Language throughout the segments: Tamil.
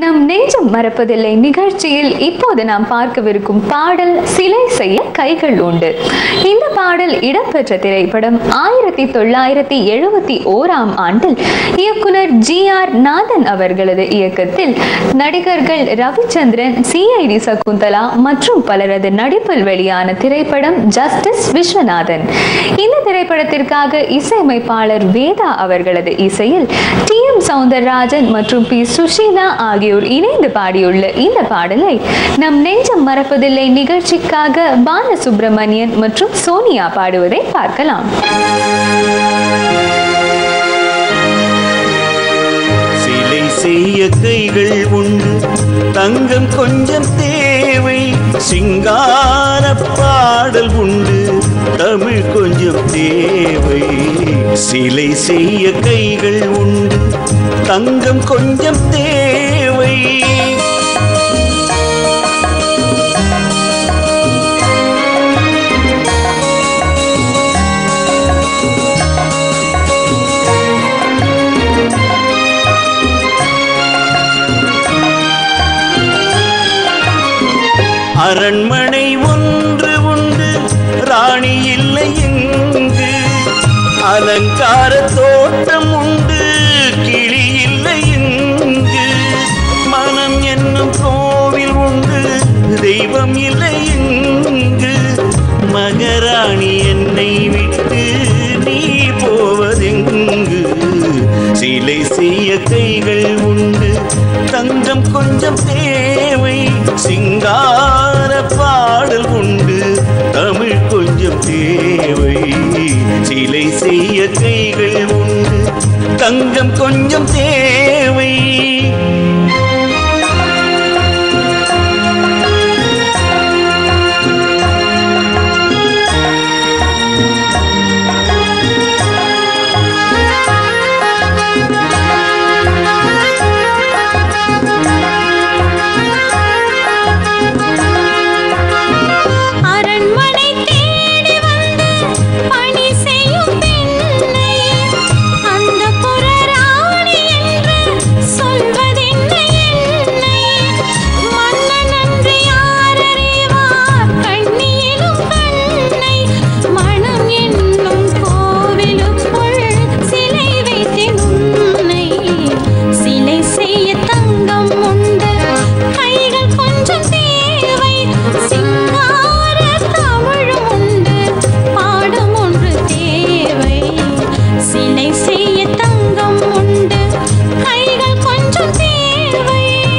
நம் நெஞ்சம் மறப்பதில்லை நிகழ்ச்சியில் இப்போது நாம் பார்க்கவிருக்கும் பாடல் சிலை செய்ய கைகள் உண்டு இந்த பாடல் இடம்பெற்ற திரைப்படம் ஆயிரத்தி தொள்ளாயிரத்தி எழுபத்தி ஓராம் ஆண்டில் இயக்குனர் ஜி ஆர் நாதன் அவர்களது இயக்கத்தில் நடிகர்கள் ரவிச்சந்திரன் சிஐடி சகுந்தலா மற்றும் பலரது நடிப்பில் வெளியான திரைப்படம் ஜஸ்டிஸ் விஸ்வநாதன் இந்த திரைப்படத்திற்காக இசையமைப்பாளர் வேதா அவர்களது இசையில் டி எம் சவுந்தரராஜன் மற்றும் பி சுஷீலா ஆகியோர் இணைந்து பாடியுள்ள இந்த பாடலை நம் நெஞ்சம் மறப்பதில்லை நிகழ்ச்சிக்காக பாலசுப்ரமணியன் மற்றும் சோனியா பாடுவதை பார்க்கலாம் சிலை செய்ய கைகள் உண்டு தங்கம் கொஞ்சம் தேவை சிங்கார பாடல் உண்டு தமிழ் கொஞ்சம் தேவை சிலை செய்ய கைகள் உண்டு தங்கம் கொஞ்சம் தேவை அரண்மனை ஒன்று உண்டு ராணி இல்லை எங்கு அலங்கார தோட்டம் உண்டு கிளி இல்லை எங்கு மனம் என்னும் கோவில் உண்டு தெய்வம் இல்லை எங்கு மகராணி என்னை விட்டு நீ போவதெங்கு சிலை செய்ய கைகள் உண்டு தங்கம் கொஞ்சம் தேவை சிங்கார பாடல் உண்டு தமிழ் கொஞ்சம் தேவை சிலை செய்ய கைகள் உண்டு தங்கம் கொஞ்சம் தேவை அரண்மனை தேடி வந்து பணி செய்யும் பெண்ணை அந்த புறராணி என்று சொல்வதென்ன என்னை மன்னன் அன்று யார் அறிவார் கண்ணியிலும் கண்ணை மனம் என்னும் கோவிலுக்குள் சிலை வைத்தேன் உன்னை சிலை செய்ய தங்கம் உண்டு கைகள் கொஞ்சம் தேவை சிங்கார தமிழும் உண்டு பாடும் ஒன்று தேவை சிலை செய்ய தங்கம் உண்டு கைகள் கொஞ்சம் தேவை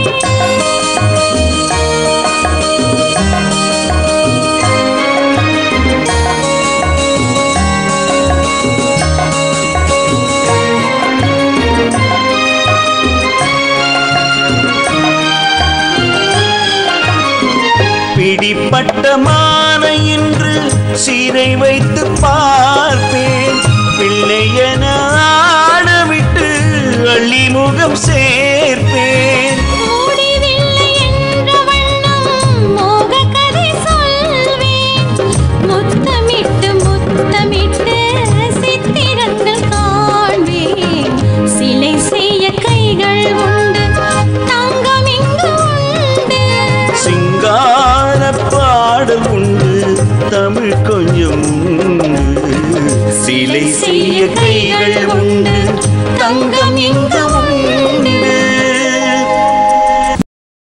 பிடிப்பட்ட மானை இன்று சீரை வைத்து பார்ப்பேன் பிள்ளை என ஆடவிட்டு அள்ளிமுகம் சே